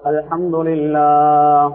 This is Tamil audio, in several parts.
الحمد لله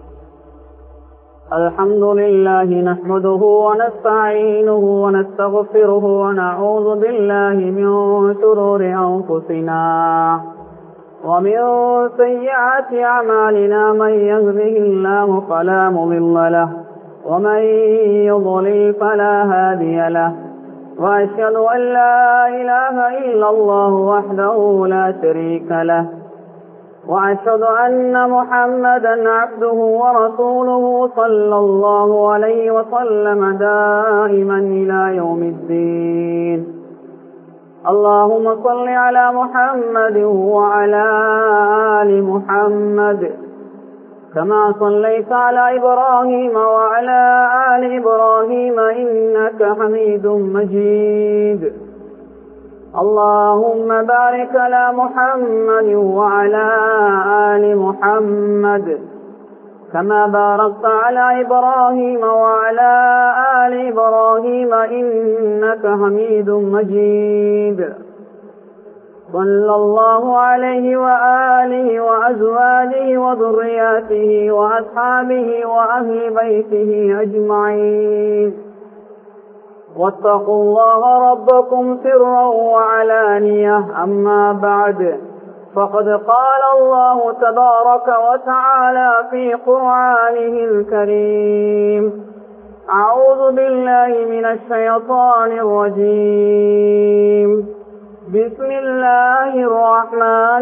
الحمد لله نحمده ونستعينه ونستغفره ونعوذ بالله من شرور أنفسنا ومن سيئات أعمالنا من يهده الله فلا مضل له ومن يضلل فلا هادي له وأشهد أن لا إله إلا الله وحده لا شريك له وأشهد أن محمدا عبده ورسوله صلى الله عليه وسلم دائما إلى يوم الدين اللهم صل على محمد وعلى آل محمد كما صليت على إبراهيم وعلى آل إبراهيم إنك حميد مجيد اللهم بارك على محمد وعلى آل محمد كما باركت على إبراهيم وعلى آل إبراهيم إنك حميد مجيد صلى الله عليه وآله وأزواجه وذرياته وأصحابه وأهل بيته أجمعين واتقوا الله ربكم سرا وعلانية أما بعد فقد قال الله تبارك وتعالى في قرآنه الكريم أعوذ بالله من الشيطان الرجيم بسم الله الرحمن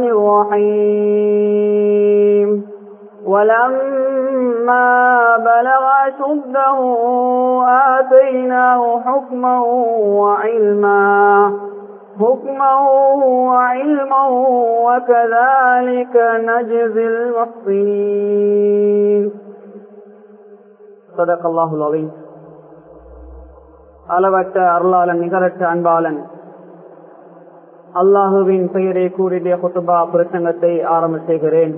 الرحيم ولما بلغ أشده آتيناه حكما وعلما حكما وعلما وكذلك نجزي المحسنين صدق الله العظيم அளவற்ற அருளாளன் நிகரற்ற அன்பாளன் அல்லாஹுவின் பெயரை கூறிய குத்துபா பிரசங்கத்தை ஆரம்ப செய்கிறேன்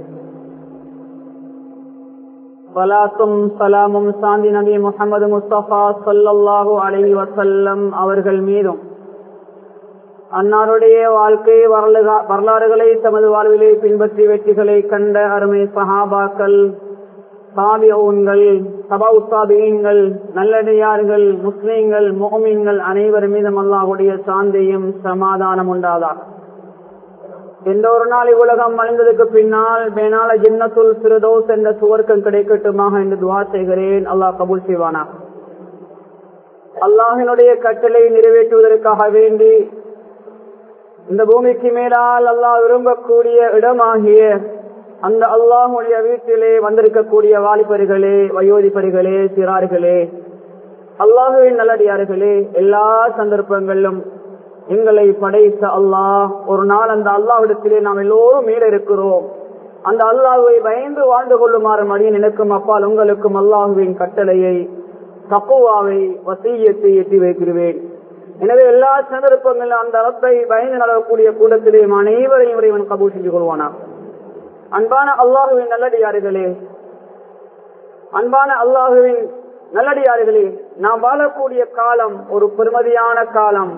சலாத்தும் சலாமும் சாந்தி நபி முகமது முஸ்தபா சொல்லல்லாஹு அலஹி வசல்லம் அவர்கள் மீதும் அன்னாருடைய வாழ்க்கை வரலாறுகளை தமது வாழ்விலே பின்பற்றி வெற்றிகளை கண்ட அருமை சஹாபாக்கள் சாபியவுன்கள் சபா உத்தாபியங்கள் நல்லடியார்கள் முஸ்லீம்கள் முகமீன்கள் அனைவர் மீதும் அல்லாஹுடைய சாந்தியும் சமாதானம் உண்டாதாக எந்த ஒரு நாள் இவ்வுலகம் அழிந்ததுக்கு பின்னால் மேனால ஜின்னத்துல் சிறுதோஸ் என்ற சுவர்க்கம் கிடைக்கட்டுமாக என்று துவா செய்கிறேன் அல்லாஹ் கபூல் செய்வானா அல்லாஹினுடைய கட்டளை நிறைவேற்றுவதற்காக வேண்டி இந்த பூமிக்கு மேலால் அல்லாஹ் விரும்பக்கூடிய இடமாகிய அந்த அல்லாஹுடைய வீட்டிலே வந்திருக்கக்கூடிய வாலிபர்களே வயோதிபர்களே சிறார்களே அல்லாஹுவின் நல்லடியார்களே எல்லா சந்தர்ப்பங்களிலும் எங்களை படைத்த அல்லாஹ் ஒரு நாள் அந்த அல்லாவிடத்திலே நாம் எல்லோரும் மேல இருக்கிறோம் அந்த அல்லாஹுவை பயந்து வாழ்ந்து கொள்ளுமாறு மடிய நினைக்கும் அப்பால் உங்களுக்கும் அல்லாஹுவின் கட்டளையை தக்குவாவை வசீயத்தை எட்டி வைக்கிறேன் எனவே எல்லா சந்தர்ப்பங்களும் அந்த ரப்பை பயந்து நடக்கக்கூடிய கூட்டத்திலே அனைவரையும் இறைவன் கபூல் செஞ்சு கொள்வானா அன்பான அல்லாஹுவின் நல்லடியார்களே அன்பான அல்லாஹுவின் நல்லடியார்களே நாம் வாழக்கூடிய காலம் ஒரு பெருமதியான காலம்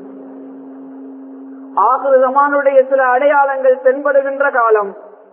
ஆகிருதமானுடைய சில அடையாளங்கள் தென்படுகின்ற காலம்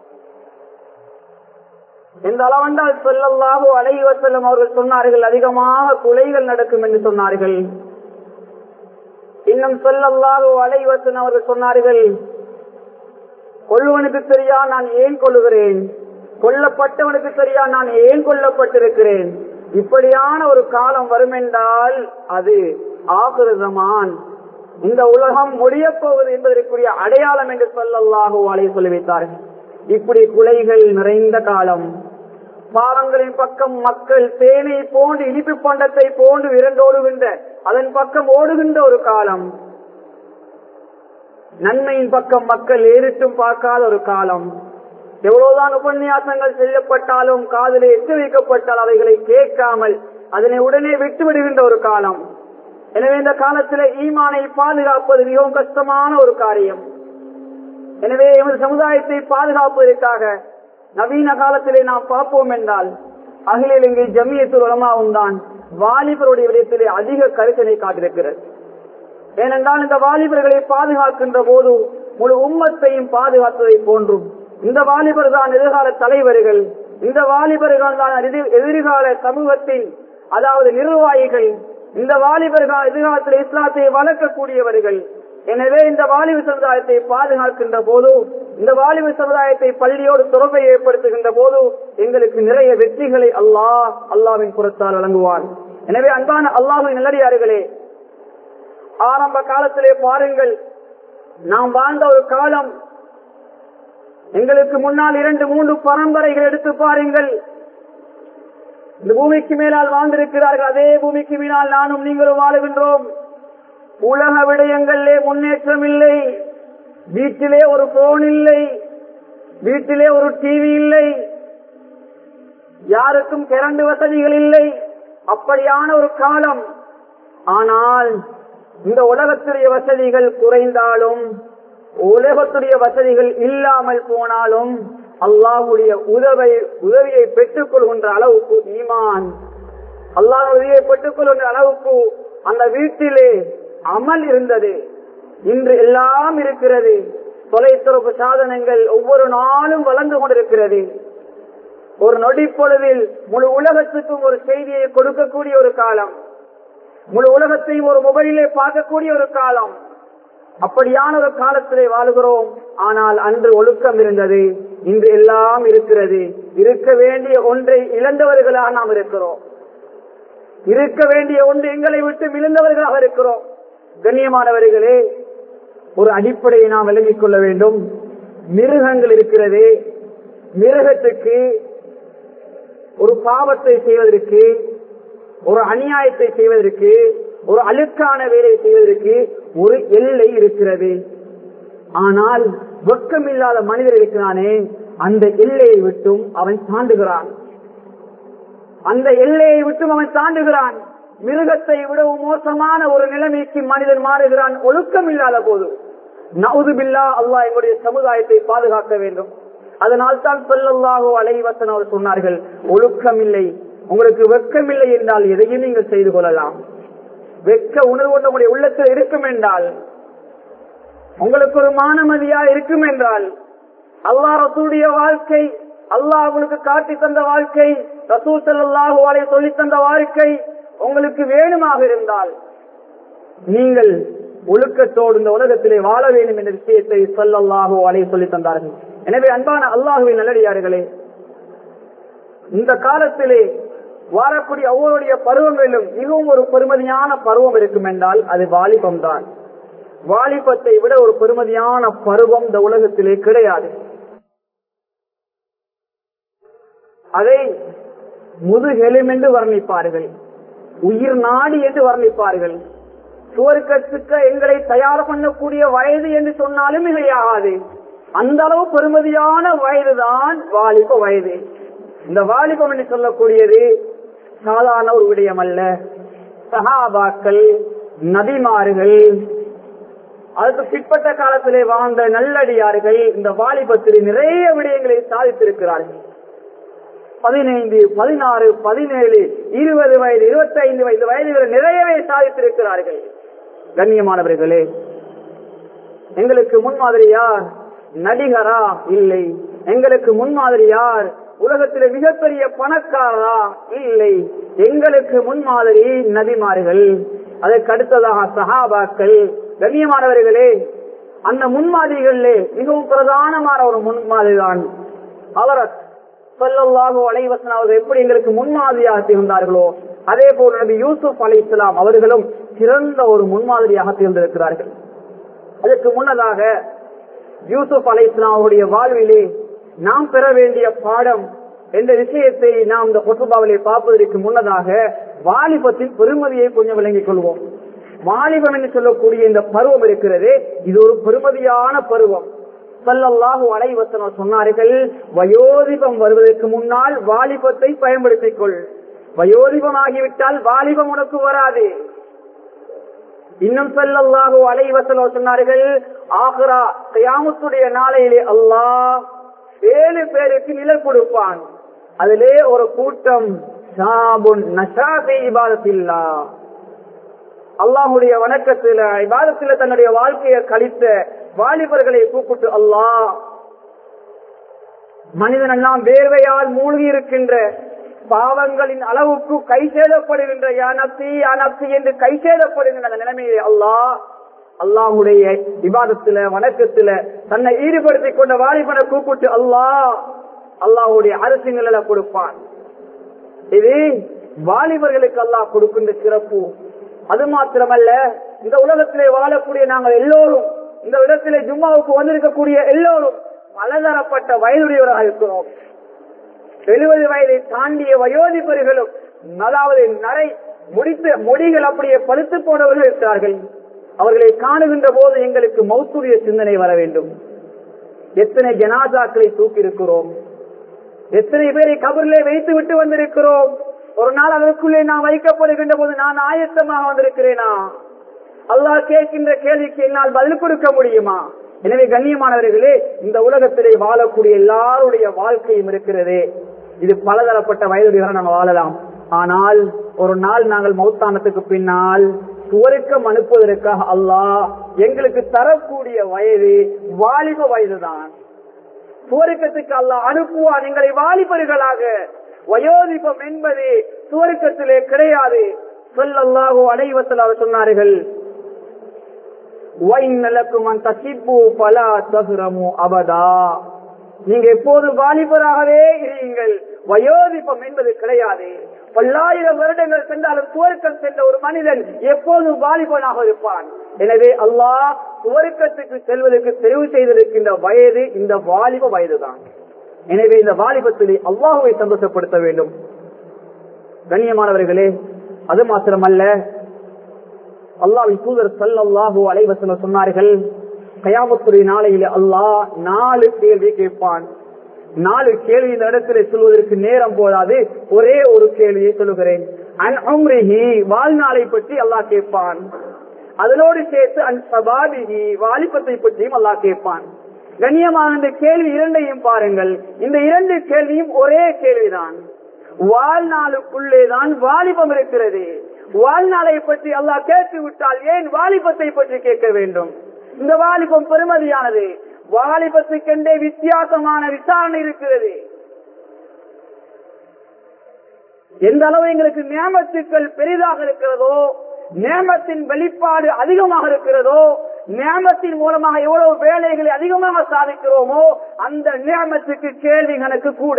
எந்த அளவென்றால் சொல்லல்லாஹோ அலைவசல்லம் அவர்கள் சொன்னார்கள் அதிகமாக கொலைகள் நடக்கும் என்று சொன்னார்கள் இன்னும் சொல்லல்லாஹோ அலைவசன் அவர்கள் சொன்னார்கள் கொள்ளுவனுக்கு தெரியா நான் ஏன் கொள்ளுகிறேன் கொல்லப்பட்டவனுக்கு தெரியா நான் ஏன் கொல்லப்பட்டிருக்கிறேன் இப்படியான ஒரு காலம் வரும் என்றால் அது ஆகிருதமான் இந்த உலகம் முடிய போவது என்பதற்குரிய அடையாளம் என்று சொல்லல்லாஹோ அலை சொல்லி வைத்தார்கள் இப்படி குலைகள் நிறைந்த காலம் பாவங்களின் பக்கம் மக்கள் தேனை போன்று இனிப்பு பண்டத்தை போன்று விரண்டோடுகின்ற அதன் பக்கம் ஓடுகின்ற ஒரு காலம் நன்மையின் பக்கம் மக்கள் ஏறிட்டும் பார்க்காத ஒரு காலம் எவ்வளவுதான் உபன்யாசங்கள் செய்யப்பட்டாலும் காதலை எட்டு வைக்கப்பட்டால் அவைகளை கேட்காமல் அதனை உடனே விட்டு விடுகின்ற ஒரு காலம் எனவே இந்த காலத்தில் ஈமானை பாதுகாப்பது மிகவும் கஷ்டமான ஒரு காரியம் எனவே எமது சமுதாயத்தை பாதுகாப்பதற்காக நவீன காலத்திலே நாம் பார்ப்போம் என்றால் அகில இலங்கை ஜமியத்துல் உலமாவும் தான் வாலிபருடைய விடயத்திலே அதிக கருத்தினை காட்டிருக்கிறது ஏனென்றால் இந்த வாலிபர்களை பாதுகாக்கின்ற போது முழு உம்மத்தையும் பாதுகாத்ததை போன்றும் இந்த வாலிபர் தான் எதிர்கால தலைவர்கள் இந்த வாலிபர்கள் தான் எதிர்- எதிர்கால சமூகத்தின் அதாவது நிர்வாகிகள் இந்த வாலிபர்கள் எதிர்காலத்தில் இஸ்லாத்தை வளர்க்கக்கூடியவர்கள் எனவே இந்த வாலிப சமுதாயத்தை பாதுகாக்கின்ற போது இந்த வாலிப சமுதாயத்தை பள்ளியோடு தொடர்பை ஏற்படுத்துகின்ற போது எங்களுக்கு நிறைய வெற்றிகளை அல்லாஹ் அல்லாவின் புறத்தால் வழங்குவான் எனவே அன்பான அல்லாஹின் நல்லடியார்களே ஆரம்ப காலத்திலே பாருங்கள் நாம் வாழ்ந்த ஒரு காலம் எங்களுக்கு முன்னால் இரண்டு மூன்று பரம்பரைகள் எடுத்து பாருங்கள் இந்த பூமிக்கு மேலால் வாழ்ந்திருக்கிறார்கள் அதே பூமிக்கு மேலால் நானும் நீங்களும் வாழுகின்றோம் உலக விடயங்களிலே முன்னேற்றம் இல்லை வீட்டிலே ஒரு போன் இல்லை வீட்டிலே ஒரு டிவி இல்லை யாருக்கும் கரண்ட் வசதிகள் இல்லை அப்படியான ஒரு காலம் ஆனால் இந்த உலகத்துடைய வசதிகள் குறைந்தாலும் உலகத்துடைய வசதிகள் இல்லாமல் போனாலும் அல்லாஹுடைய உதவை உதவியை பெற்றுக் கொள்கின்ற அளவுக்கு ஈமான் அல்லாஹ் உதவியை பெற்றுக் கொள்கின்ற அளவுக்கு அந்த வீட்டிலே அமல் இருந்தது இன்று எல்லாம் இருக்கிறது தொலைத்தொடர்பு சாதனங்கள் ஒவ்வொரு நாளும் வளர்ந்து கொண்டிருக்கிறது ஒரு நொடி பொழுதில் முழு உலகத்துக்கும் ஒரு செய்தியை கொடுக்கக்கூடிய ஒரு காலம் முழு உலகத்தையும் ஒரு மொபைலிலே பார்க்கக்கூடிய ஒரு காலம் அப்படியான ஒரு காலத்திலே வாழுகிறோம் ஆனால் அன்று ஒழுக்கம் இருந்தது இன்று எல்லாம் இருக்கிறது இருக்க வேண்டிய ஒன்றை இழந்தவர்களாக நாம் இருக்கிறோம் இருக்க வேண்டிய ஒன்று எங்களை விட்டு விழுந்தவர்களாக இருக்கிறோம் கண்ணியமானவர்களே ஒரு அடிப்படையை நாம் விளங்கிக் கொள்ள வேண்டும் மிருகங்கள் இருக்கிறது மிருகத்துக்கு ஒரு பாவத்தை செய்வதற்கு ஒரு அநியாயத்தை செய்வதற்கு ஒரு அழுக்கான வேலையை செய்வதற்கு ஒரு எல்லை இருக்கிறது ஆனால் வெக்கமில்லாத மனிதர் இருக்கிறானே அந்த எல்லையை விட்டும் அவன் தாண்டுகிறான் அந்த எல்லையை விட்டும் அவன் தாண்டுகிறான் மிருகத்தை விடவும் மோசமான ஒரு நிலைமைக்கு மனிதன் மாறுகிறான் ஒழுக்கம் இல்லாத போது நவுதுபில்லா அல்லாஹ் எங்களுடைய சமுதாயத்தை பாதுகாக்க வேண்டும் அதனால் தான் சொல்லல்லாகோ அலைவசன் அவர் சொன்னார்கள் ஒழுக்கம் இல்லை உங்களுக்கு வெக்கம் இல்லை என்றால் எதையும் நீங்கள் செய்து கொள்ளலாம் வெக்க உணர்வு உங்களுடைய உள்ளத்தில் இருக்கும் என்றால் உங்களுக்கு ஒரு மானமதியா இருக்கும் என்றால் அல்லாஹ் ரசூடைய வாழ்க்கை அல்லாஹ் உங்களுக்கு காட்டி தந்த வாழ்க்கை ரசூல் செல்லாஹு அலை சொல்லி தந்த வாழ்க்கை உங்களுக்கு வேணுமாக இருந்தால் நீங்கள் ஒழுக்கத்தோடு இந்த உலகத்திலே வாழ வேண்டும் என்ற விஷயத்தை சொல்லல்லாஹோ அலை சொல்லி தந்தார்கள் எனவே அன்பான அல்லாஹுவின் நல்லடியார்களே இந்த காலத்திலே வாழக்கூடிய ஒவ்வொருடைய பருவங்களிலும் மிகவும் ஒரு பெருமதியான பருவம் இருக்கும் என்றால் அது வாலிபம் தான் வாலிபத்தை விட ஒரு பெருமதியான பருவம் இந்த உலகத்திலே கிடையாது அதை முதுகெலும் என்று வர்ணிப்பார்கள் உயிர் நாடி என்று வர்ணிப்பார்கள் சுவர்க்கத்துக்கு எங்களை தயார் பண்ணக்கூடிய வயது என்று சொன்னாலும் மிகையாகாது அந்த அளவு பெருமதியான வயதுதான் வாலிப வயது இந்த வாலிபம் என்று சொல்லக்கூடியது சாதாரண ஒரு விடயம் அல்ல சகாபாக்கள் நபிமார்கள் அதுக்கு பிற்பட்ட காலத்திலே வாழ்ந்த நல்லடியார்கள் இந்த வாலிபத்தில் நிறைய விடயங்களை சாதித்திருக்கிறார்கள் பதினைந்து பதினாறு பதினேழு இருபது வயது இருபத்தி ஐந்து வயது வயதுகள் நிறையவே சாதித்திருக்கிறார்கள் கண்ணியமானவர்களே எங்களுக்கு முன்மாதிரி யார் நடிகரா இல்லை எங்களுக்கு முன்மாதிரி யார் உலகத்திலே மிகப்பெரிய பணக்காரரா இல்லை எங்களுக்கு முன்மாதிரி நபிமார்கள் அதற்கு அடுத்ததாக சஹாபாக்கள் கண்ணியமானவர்களே அந்த முன்மாதிரிகளிலே மிகவும் பிரதானமான ஒரு முன்மாதிரி தான் அவரத் சொல்லல்லாஹோ அலைவசன் அவர்கள் எப்படி எங்களுக்கு முன்மாதிரியாக திகழ்ந்தார்களோ அதே போல் நபி யூசுப் அலி இஸ்லாம் அவர்களும் சிறந்த ஒரு முன்மாதிரியாக திகழ்ந்திருக்கிறார்கள் அதற்கு முன்னதாக யூசுப் அலி இஸ்லாம் அவருடைய வாழ்விலே நாம் பெற வேண்டிய பாடம் என்ற விஷயத்தை நாம் இந்த கொசுபாவிலே பார்ப்பதற்கு முன்னதாக வாலிபத்தின் பெருமதியை கொஞ்சம் விளங்கிக் கொள்வோம் வாலிபம் என்று சொல்லக்கூடிய இந்த பருவம் இருக்கிறது இது ஒரு பெருமதியான பருவம் சல்லல்லாஹு அலைவசனம் சொன்னார்கள் வயோதிபம் வருவதற்கு முன்னால் வாலிபத்தை பயன்படுத்திக் கொள் வயோதிபம் ஆகிவிட்டால் வாலிபம் உனக்கு வராது இன்னும் சல்லல்லாஹு அலைவசனம் சொன்னார்கள் ஆஹ்ரா கயாமத்துடைய நாளையிலே அல்லாஹ் ஏழு பேருக்கு நிழல் கொடுப்பான் அதிலே ஒரு கூட்டம் அல்லாஹுடைய வணக்கத்துல இபாதத்துல தன்னுடைய வாழ்க்கையை கழித்த வாலிபர்களை கூப்பிட்டு அல்லாஹ் மனிதன் எல்லாம் வேர்வையால் மூழ்கி இருக்கின்ற பாவங்களின் அளவுக்கு கை சேதப்படுகின்ற யானப்தி யானப்தி என்று கை சேதப்படுகின்ற அந்த நிலைமையை அல்லாஹ் அல்லாஹுடைய விவாதத்துல வணக்கத்துல தன்னை ஈடுபடுத்திக் கொண்ட வாலிபனை கூப்பிட்டு அல்லாஹ் அல்லாஹுடைய அரசு நிழல கொடுப்பான் இது வாலிபர்களுக்கு அல்லாஹ் கொடுக்கின்ற சிறப்பு அது மாத்திரமல்ல இந்த உலகத்திலே வாழக்கூடிய நாங்கள் எல்லோரும் இந்த இடத்திலே ஜும்மாவுக்கு வந்திருக்கக்கூடிய எல்லோரும் பலதரப்பட்ட வயதுடையவராக இருக்கிறோம் எழுபது வயதை தாண்டிய வயோதிபர்களும் அதாவது நரை முடித்த முடிகள் அப்படியே பழுத்து போனவர்கள் இருக்கிறார்கள் அவர்களை காணுகின்ற போது எங்களுக்கு மௌத்துடைய சிந்தனை வர வேண்டும் எத்தனை ஜனாதாக்களை தூக்கி இருக்கிறோம் எத்தனை பேரை கபரிலே வைத்து விட்டு வந்திருக்கிறோம் ஒரு நாள் அதற்குள்ளே நான் வைக்கப்படுகின்ற போது நான் ஆயத்தமாக வந்திருக்கிறேனா அல்லாஹ் கேட்கின்ற கேள்விக்கு என்னால் பதில் கொடுக்க முடியுமா எனவே கண்ணியமானவர்களே இந்த உலகத்திலே வாழக்கூடிய எல்லாருடைய வாழ்க்கையும் இருக்கிறது இது பலதரப்பட்ட வயதுடைய நாங்கள் வாழலாம் ஆனால் ஒரு நாள் நாங்கள் மௌத்தானத்துக்கு பின்னால் சுவருக்கம் அனுப்புவதற்காக அல்லாஹ் எங்களுக்கு தரக்கூடிய வயது வாலிப வயதுதான் சுவருக்கத்துக்கு அல்லாஹ் அனுப்புவான் எங்களை வாலிபர்களாக வயோதிபம் என்பது சுவருக்கத்திலே கிடையாது சொல்லல்லாஹோ அனைவத்தில் அவர் சொன்னார்கள் அபதா நீங்க எப்போது வாலிபராகவே இருங்கள் வயோதிபம் என்பது கிடையாது பல்லாயிரம் வருடங்கள் சென்றாலும் சுவருக்கம் சென்ற ஒரு மனிதன் எப்போதும் வாலிபனாக இருப்பான் எனவே அல்லாஹ் சுவருக்கத்துக்கு செல்வதற்கு தெரிவு செய்திருக்கின்ற வயது இந்த வாலிப வயதுதான் எனவே இந்த வாலிபத்திலே அல்லாஹுவை சந்தோஷப்படுத்த வேண்டும் கண்ணியமானவர்களே அது மாத்திரமல்ல அல்லாவின் தூதர் சல்லாஹூ அலைவசன சொன்னார்கள் கயாமத்துடைய நாளையில அல்லாஹ் நாலு கேள்வி கேட்பான் நாலு கேள்வி இந்த இடத்துல சொல்வதற்கு நேரம் போதாது ஒரே ஒரு கேள்வியை சொல்லுகிறேன் அன் அம்ரிஹி வாழ்நாளை பற்றி அல்லாஹ் கேட்பான் அதனோடு சேர்த்து அன் சபாபிஹி வாலிபத்தை பற்றியும் அல்லாஹ் கேட்பான் கண்ணியமான இந்த கேள்வி இரண்டையும் பாருங்கள் இந்த இரண்டு கேள்வியும் ஒரே கேள்விதான் வாழ்நாளுக்குள்ளேதான் வாலிபம் இருக்கிறது வாழ்நாளை பற்றி அல்லாஹ் கேட்டு விட்டால் ஏன் வாலிபத்தை பற்றி கேட்க வேண்டும் இந்த வாலிபம் பெருமதியானது வாலிபத்துக்கென்றே வித்தியாசமான விசாரணை இருக்கிறது எந்த அளவு எங்களுக்கு நியமத்துக்கள் பெரிதாக இருக்கிறதோ நியமத்தின் வெளிப்பாடு அதிகமாக இருக்கிறதோ நியமத்தின் மூலமாக எவ்வளவு வேலைகளை அதிகமாக சாதிக்கிறோமோ அந்த நியமத்துக்கு கேள்வி கணக்கு கூட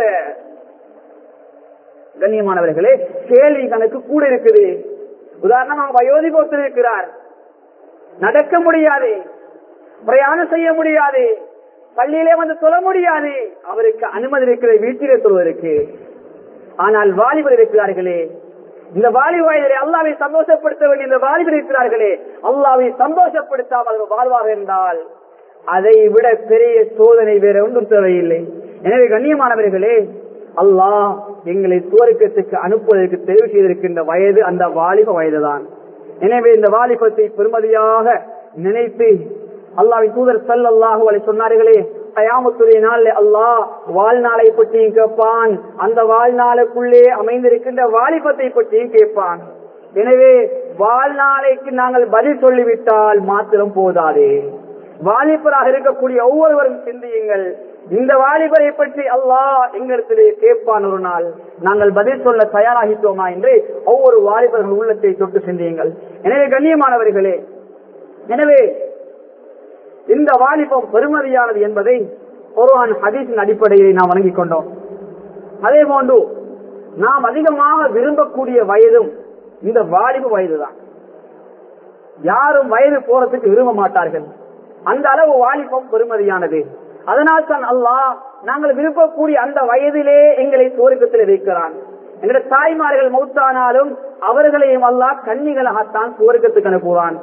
கண்ணியமானவர்களே கேள்வி கணக்கு கூட இருக்குது உதாரணமாக வயோதிபத்தில் இருக்கிறார் நடக்க முடியாது பிரயாணம் செய்ய முடியாது பள்ளியிலே வந்து சொல்ல முடியாது அவருக்கு அனுமதி இருக்கிற வீட்டிலே சொல்வதற்கு ஆனால் வாலிபர் இருக்கிறார்களே இந்த வாலிப வயதிலே அல்லாவை சந்தோஷப்படுத்த வேண்டிய இந்த வாலிபர் இருக்கிறார்களே அல்லாவை சந்தோஷப்படுத்தாமல் வாழ்வாக என்றால் அதை விட பெரிய சோதனை வேற ஒன்றும் தேவையில்லை எனவே கண்ணியமானவர்களே அல்லாஹ் எங்களை சுவருக்கத்துக்கு அனுப்புவதற்கு தெரிவு செய்திருக்கின்ற வயது அந்த வாலிப வயதுதான் எனவே இந்த வாலிபத்தை பெருமதியாக நினைத்து அல்லாவின் தூதர் சல்லாஹூ அலை சொன்னார்களே கயாமத்துடைய நாள் அல்லாஹ் வாழ்நாளை பற்றியும் கேட்பான் அந்த வாழ்நாளுக்குள்ளே அமைந்திருக்கின்ற வாலிபத்தை பற்றியும் கேட்பான் எனவே வாழ்நாளைக்கு நாங்கள் பதில் சொல்லிவிட்டால் மாத்திரம் போதாது வாலிபராக இருக்கக்கூடிய ஒவ்வொருவரும் சிந்தியுங்கள் இந்த வாலிபரை பற்றி அல்லாஹ் எங்களிடத்திலே கேட்பான் ஒரு நாள் நாங்கள் பதில் சொல்ல தயாராகிட்டோமா என்று ஒவ்வொரு வாலிபர்கள் உள்ளத்தை தொட்டு சிந்தியுங்கள் எனவே கண்ணியமானவர்களே எனவே இந்த வாலிபம் பெருமதியானது என்பதை குர்ஆன் ஹதீஸின் அடிப்படையில் நாம் வணங்கிக் கொண்டோம் அதே போன்று நாம் அதிகமாக விரும்பக்கூடிய வயதும் இந்த வாலிப வயதுதான் யாரும் வயது போறதுக்கு விரும்ப மாட்டார்கள் அந்த அளவு வாலிபம் பெருமதியானது அதனால் தான் அல்லாஹ் நாங்கள் விரும்பக்கூடிய அந்த வயதிலே எங்களை சுவர்க்கத்தில் வைக்கிறான் எங்களுடைய தாய்மார்கள் மௌத்தானாலும் அவர்களையும் அல்லாஹ் கன்னிகளாகத்தான் சுவர்க்கத்துக்கு அனுப்புவான்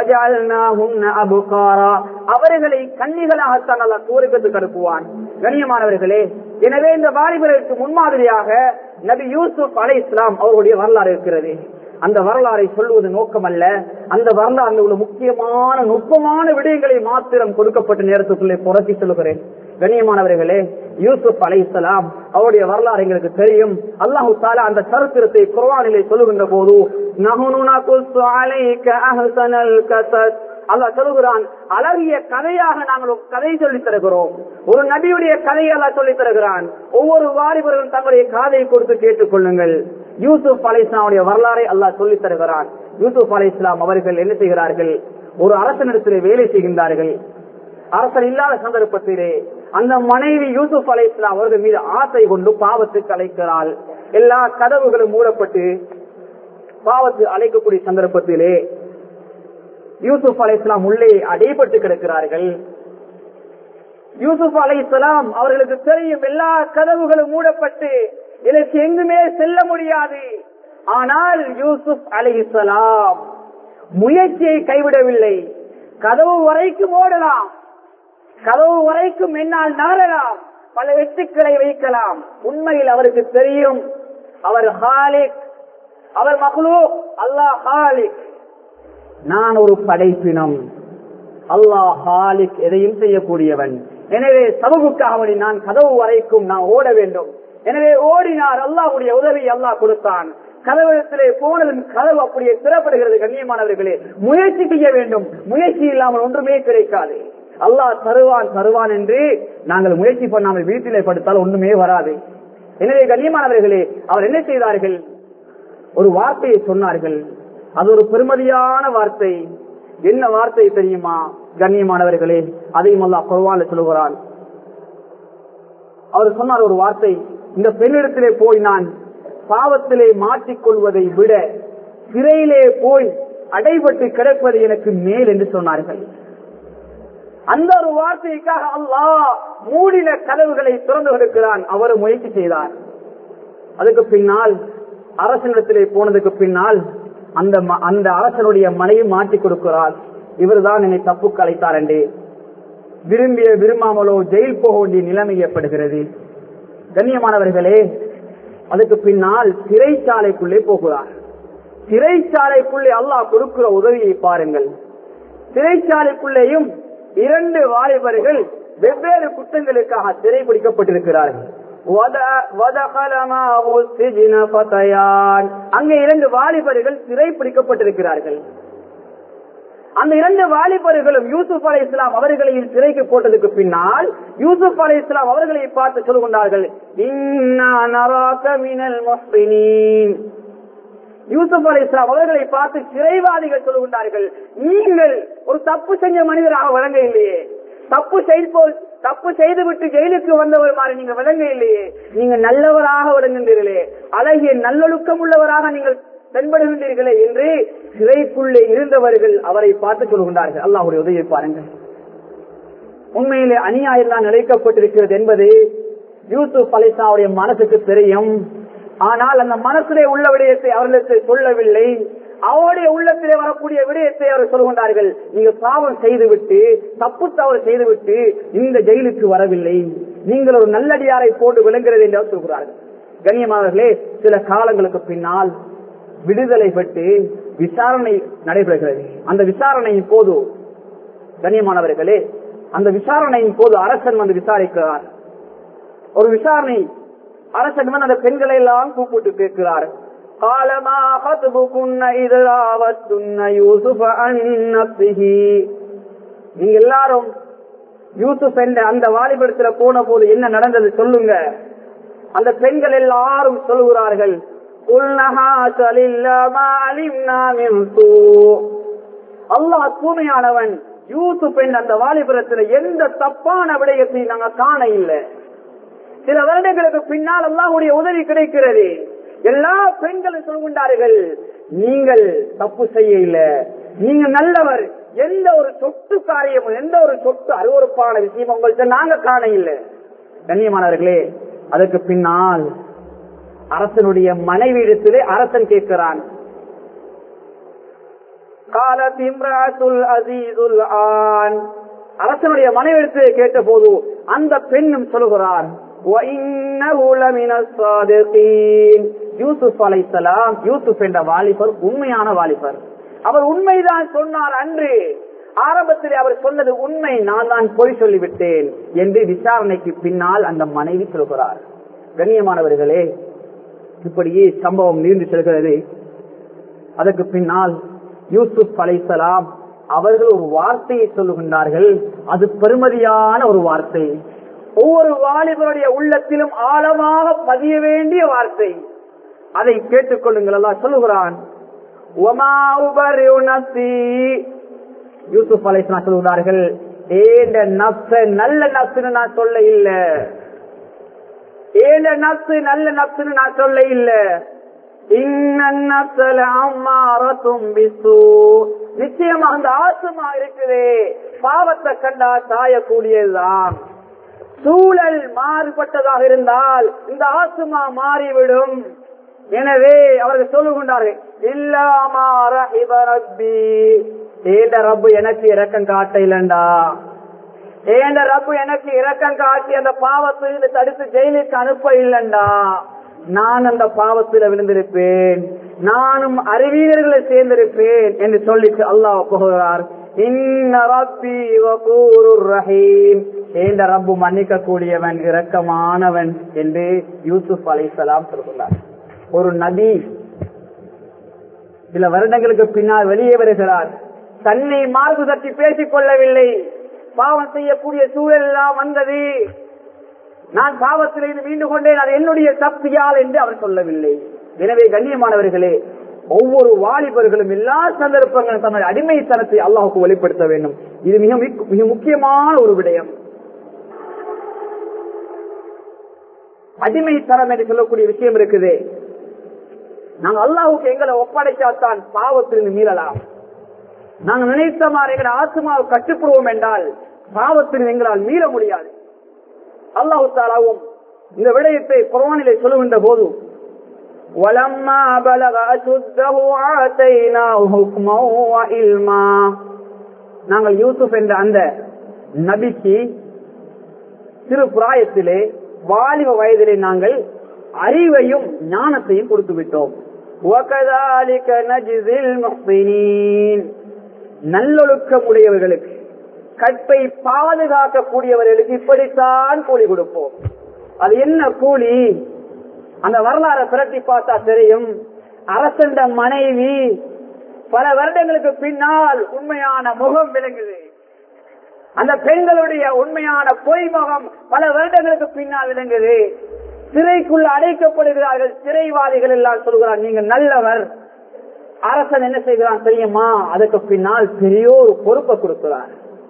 அவர்களை கன்னிகளாகத்தான் அல்லாஹ் சுவர்க்கத்துக்கு அனுப்புவான் கண்ணியமானவர்களே எனவே இந்த வாலிபர்களுக்கு முன்மாதிரியாக நபி யூசுப் அலை இஸ்லாம் அவருடைய வரலாறு இருக்கிறது அந்த வரலாறை சொல்வது நோக்கம் அல்ல அந்த வரலாறு உள்ள முக்கியமான நுட்பமான விடயங்களை மாத்திரம் கொடுக்கப்பட்ட நேரத்துக்குள்ளே புரட்டி சொல்லுகிறேன் கண்ணியமானவர்களே யூசுப் அலை இஸ்லாம் அவருடைய வரலாறு எங்களுக்கு தெரியும் அல்லாஹு தாலா அந்த சரித்திரத்தை குர்வானிலே சொல்லுகின்ற போது அல்லாஹ் சொல்லுகிறான் அழகிய கதையாக நாங்கள் ஒரு கதை சொல்லித் தருகிறோம் ஒரு நபியுடைய கதையை அல்லாஹ் சொல்லித் தருகிறான் ஒவ்வொரு வாலிபர்களும் தங்களுடைய காதையை கொடுத்து கேட்டுக் கொள்ளுங்கள் யூசுப் அலை இஸ்லாமுடைய வரலாறை அல்லாஹ் சொல்லித் தருகிறான் யூசுப் அலை இஸ்லாம் அவர்கள் என்ன செய்கிறார்கள் ஒரு அரசனிடத்திலே வேலை செய்கின்றார்கள் அரசன் இல்லாத சந்தர்ப்பத்திலே அந்த மனைவி யூசுப் அலை இஸ்லாம் அவர்கள் மீது ஆசை கொண்டு பாவத்துக்கு அழைக்கிறாள் எல்லா கதவுகளும் மூடப்பட்டு பாவத்து அழைக்கக்கூடிய சந்தர்ப்பத்திலே யூசுப் அலை இஸ்லாம் உள்ளே அடைபட்டு கிடக்கிறார்கள் யூசுப் அலை இஸ்லாம் அவர்களுக்கு தெரியும் எல்லா கதவுகளும் மூடப்பட்டு இதற்கு எங்குமே செல்ல முடியாது ஆனால் யூசுப் அலை இஸ்லாம் முயற்சியை கைவிடவில்லை கதவு வரைக்கும் ஓடலாம் கதவு வரைக்கும் என்னால் நாடலாம் பல வெட்டுக்களை வைக்கலாம் உண்மையில் அவருக்கு தெரியும் அவர் ஹாலிக் அவர் மகளூக் அல்லாஹ் ஹாலிக் நான் ஒரு படைப்பினம் அல்லாஹ் ஹாலிக் எதையும் செய்யக்கூடியவன் எனவே சமூகக்காக வேண்டி நான் கதவு வரைக்கும் நான் ஓட வேண்டும் எனவே ஓடினார் அல்லாஹுடைய உதவி அல்லாஹ் கொடுத்தான் கதவிடத்திலே போனதும் கதவு அப்படியே திறப்படுகிறது கண்ணியமானவர்களே முயற்சி செய்ய வேண்டும் முயற்சி இல்லாமல் ஒன்றுமே கிடைக்காது அல்லாஹ் தருவான் தருவான் என்று நாங்கள் முயற்சி பண்ணாமல் வீட்டிலே படுத்தால் ஒண்ணுமே வராது எனவே கண்ணியமானவர்களே அவர் என்ன செய்தார்கள் ஒரு வார்த்தையை சொன்னார்கள் அது ஒரு பெருமதியான வார்த்தை என்ன வார்த்தை தெரியுமா கண்ணியமானவர்களே அதையும் அல்லாஹ் குர்வான்ல சொல்லுகிறான் அவர் சொன்னார் ஒரு வார்த்தை இந்த பெண்ணிடத்திலே போய் நான் பாவத்திலே மாட்டிக்கொள்வதை விட சிறையிலே போய் அடைபட்டு கிடப்பது எனக்கு மேல் என்று சொன்னார்கள் அந்த ஒரு வார்த்தைக்காக அல்லாஹ் மூடின கதவுகளை திறந்து கொடுக்கிறான் அவர் முயற்சி செய்தார் அதுக்கு பின்னால் அரசனிடத்திலே போனதுக்கு பின்னால் அந்த ம- அந்த அரசனுடைய மனைவி மாட்டி கொடுக்கிறார் இவர்தான் என்னை தப்புக்கு அழைத்தார் என்று விரும்பிய விரும்பாமலோ ஜெயில் போக வேண்டிய நிலைமை ஏற்படுகிறது கண்ணியமானவர்களே அதுக்கு பின்னால் சிறைச்சாலைக்குள்ளே போகிறார் சிறைச்சாலைக்குள்ளே அல்லாஹ் கொடுக்கிற உதவியை பாருங்கள் சிறைச்சாலைக்குள்ளேயும் இரண்டு வாலிபர்கள் வெவ்வேறு குற்றங்களுக்காக சிறைபிடிக்கப்பட்டிருக்கிறார்கள் வத- வதகல மாஹு சிஜ்ன ஃபதயான். அங்கே இரண்டு வாலிபர்கள் சிறைப்பிடிக்கப்பட்டிருக்கிறார்கள் அந்த இரண்டு வாலிபர்களும் யூசுப் அலை இஸ்லாம் அவர்களையும் சிறைக்கு போட்டதுக்கு பின்னால் யூசுப் அலை இஸ்லாம் அவர்களை பார்த்து சொல்லுகின்றார்கள் "இன்னா நராக மினல் முஹ்சினீன்." யூசுப் அலை இஸ்லாம் அவர்களை பார்த்து சிறைவாதிகள் சொல்லுகின்றார்கள் நீங்கள் ஒரு தப்பு செஞ்ச மனிதராக வழங்க இல்லையே தப்பு செய்து தப்பு செய்துவிட்டு ஜெயிலுக்கு வந்தவர் மாதிரி நீங்க விளங்க இல்லையே நீங்க நல்லவராக விளங்குகிறீர்களே அழகிய நல்லொழுக்கம் உள்ளவராக நீங்கள் தென்படுகின்றீர்களே என்று சிறைக்குள்ளே இருந்தவர்கள் அவரை பார்த்து சொல்கின்றார்கள் அல்லாஹுடைய உதவியை பாருங்கள் உண்மையிலே அநியாயம் தான் நிலைக்கப்பட்டிருக்கிறது என்பது யூசுப் அலிசாவுடைய மனசுக்கு தெரியும் ஆனால் அந்த மனசிலே உள்ள விடயத்தை அவர்களுக்கு சொல்லவில்லை அவருடைய உள்ளத்திலே வரக்கூடிய விடயத்தை அவர் சொல்கின்றார்கள் நீங்க பாவம் செய்துவிட்டு தப்பு தவறு செய்துவிட்டு இந்த ஜெயிலுக்கு வரவில்லை நீங்கள் ஒரு நல்லடியாரை போட்டு விளங்குகிறது என்று அவர் சொல்கிறார்கள் கண்ணியமானவர்களே சில காலங்களுக்கு பின்னால் விடுதலை பெற்று விசாரணை நடைபெறுகிறது அந்த விசாரணையின் போது கண்ணியமானவர்களே அந்த விசாரணையின் போது அரசன் வந்து விசாரிக்கிறார் ஒரு விசாரணை அரசன் வந்து அந்த பெண்களை எல்லாம் கூப்பிட்டு கேட்கிறார் قال ما خطبكن إذ راوتن يوسف عن نفسه நீங்க எல்லாரும் யூசுப் என்ற அந்த வாலிபடத்துல போன போது என்ன நடந்தது சொல்லுங்க அந்த பெண்கள் எல்லாரும் சொல்லுகிறார்கள் قُلْنَا حَاشَ لِلَّهِ مَا عَلِمْنَا مِنْ سُوءٍ அல்லாஹ் தூய்மையானவன் யூசுப் என்ற அந்த வாலிபுரத்துல எந்த தப்பான விடயத்தை நாங்க காண இல்லை சில வருடங்களுக்கு பின்னால் அல்லாஹ்வுடைய உதவி கிடைக்கிறது எல்லா பெண்களும் சொல்கின்றார்கள் நீங்கள் தப்பு செய்ய இல்ல நீங்க நல்லவர் எந்த ஒரு சொத்து காரியமும் எந்த ஒரு சொத்து அருவறுப்பான விஷயம் உங்கள்கிட்ட நாங்க காண இல்லை கண்ணியமானவர்களே அதுக்கு பின்னால் அரசனுடைய மனைவியிடத்திலே அரசன் கேட்கிறான் قالت امرأة العزيز الآن அரசனுடைய மனைவிடத்தை கேட்ட போது அந்த பெண்ணும் சொல்கிறார் وَإِنَّهُ لَمِنَ الصَّادِقِينَ யூசுப் அலைஹிஸ்ஸலாம் யூசுப் என்ற வாலிபர் உண்மையான வாலிபர் அவர் உண்மைதான் சொன்னார் அன்று ஆரம்பத்தில் அவர் சொன்னது உண்மை நான் தான் பொய் சொல்லிவிட்டேன் என்று விசாரணைக்கு பின்னால் அந்த மனைவி சொல்கிறார் கண்ணியமானவர்களே இப்படியே சம்பவம் நீண்டு செல்கிறது அதற்கு பின்னால் யூசுப் அலைசலாம் அவர்கள் ஒரு வார்த்தையை சொல்லுகின்றார்கள் அது பெருமதியான ஒரு வார்த்தை ஒவ்வொரு வாலிபருடைய உள்ளத்திலும் ஆழமாக பதிய வேண்டிய வார்த்தை அதை கேட்டுக்கொள்ளுங்கள் எல்லாம் சொல்லுகிறான் ஒமா உபரிஉ நஃப்ஸி. யூசுப் அலைஹிஸ்ஸலாம் சொல்கிறார்கள் ஏண்ட நப்ச நல்ல நப்சுன்னு நான் சொல்ல இல்ல ஏண்ட நப்சு நல்ல நப்சுன்னு நான் சொல்ல இல்ல நிச்சயமா அந்த ஆசுமா இருக்குதே பாவத்தை கண்டா சாயக்கூடியதுதான் சூழல் மாறுபட்டதாக இருந்தால் இந்த ஆசுமா மாறிவிடும் எனவே அவர்கள் சொல்லுகின்றார்கள் இல்லாமா ரஹிப ரப்பி ஏண்ட ரப்பு எனக்கு இரக்கம் காட்ட இல்லண்டா ஏண்ட ரப்பு எனக்கு இரக்கம் காட்டி அந்த பாவத்தை தடுத்து ஜெயிலுக்கு அனுப்ப இல்லண்டா நான் அந்த பாவத்தில் விழுந்திருப்பேன் நானும் அறிவியர்களை சேர்ந்திருப்பேன் என்று சொல்லிட்டு அல்லாஹ் புகழார் இன்ன ரப்பி வகூருர் ரஹீம் ஏண்ட ரப்பு மன்னிக்க கூடியவன் இரக்கமானவன் என்று யூசுப் அலைசலாம் சொல்கிறார் ஒரு நபி சில வருடங்களுக்கு பின்னால் வெளியே வருகிறார் தன்னை மார்பு தட்டி பேசிக் கொள்ளவில்லை பாவம் செய்யக்கூடிய சூழல் எல்லாம் வந்தது நான் பாவத்திலிருந்து மீண்டு கொண்டேன் அது என்னுடைய சக்தியால் என்று அவர் சொல்லவில்லை எனவே கண்ணியமானவர்களே ஒவ்வொரு வாலிபர்களும் எல்லா சந்தர்ப்பங்களும் தன்னுடைய அடிமைத்தனத்தை அல்லாஹுக்கு வெளிப்படுத்த வேண்டும் இது மிக மிக- மிக முக்கியமான ஒரு விடயம் அடிமைத்தனம் என்று சொல்லக்கூடிய விஷயம் இருக்குது நாங்க அல்லாஹுக்கு எங்களை ஒப்படைச்சாத்தான் பாவத்திலிருந்து மீறலாம் நாங்கள் நினைத்த மாதிரி எங்களை ஆத்மாவை கட்டுப்படுவோம் என்றால் பாவத்தில் எங்களால் மீற முடியாது அல்லாஹு தாலாவும் இந்த விடயத்தை குர்ஆனிலே சொல்லுகின்ற போது وَلَمَّا بَلَغَ أَشُدَّهُ آتَيْنَاهُ حُكْمًا وَعِلْمًا நாங்கள் யூசுப் என்ற அந்த நபிக்கு சிறு பிராயத்திலே வாலிப வயதிலே நாங்கள் அறிவையும் ஞானத்தையும் கொடுத்து விட்டோம் وَكَذَلِكَ نَجْزِي الْمُحْسِنِينَ நல்லொழுக்கம் உடையவர்களுக்கு கற்பை பாதுகாக்கக்கூடியவர்களுக்கு இப்படித்தான் கூலி கொடுப்போம் அது என்ன கூலி அந்த வரலாறை புரட்டி பார்த்தா தெரியும் அரசண்ட மனைவி பல வருடங்களுக்கு பின்னால் உண்மையான முகம் விளங்குது அந்த பெண்களுடைய உண்மையான பொய் முகம் பல வருடங்களுக்கு பின்னால் விளங்குது சிறைக்குள்ள அடைக்கப்படுகிறார்கள் சிறைவாதிகள் எல்லாம் சொல்கிறார் நீங்க நல்லவர் அரசன் என்ன செய்கிறான் தெரியுமா அதுக்கு பின்னால் பெரிய ஒரு பொறுப்பை கொடுக்கிறார்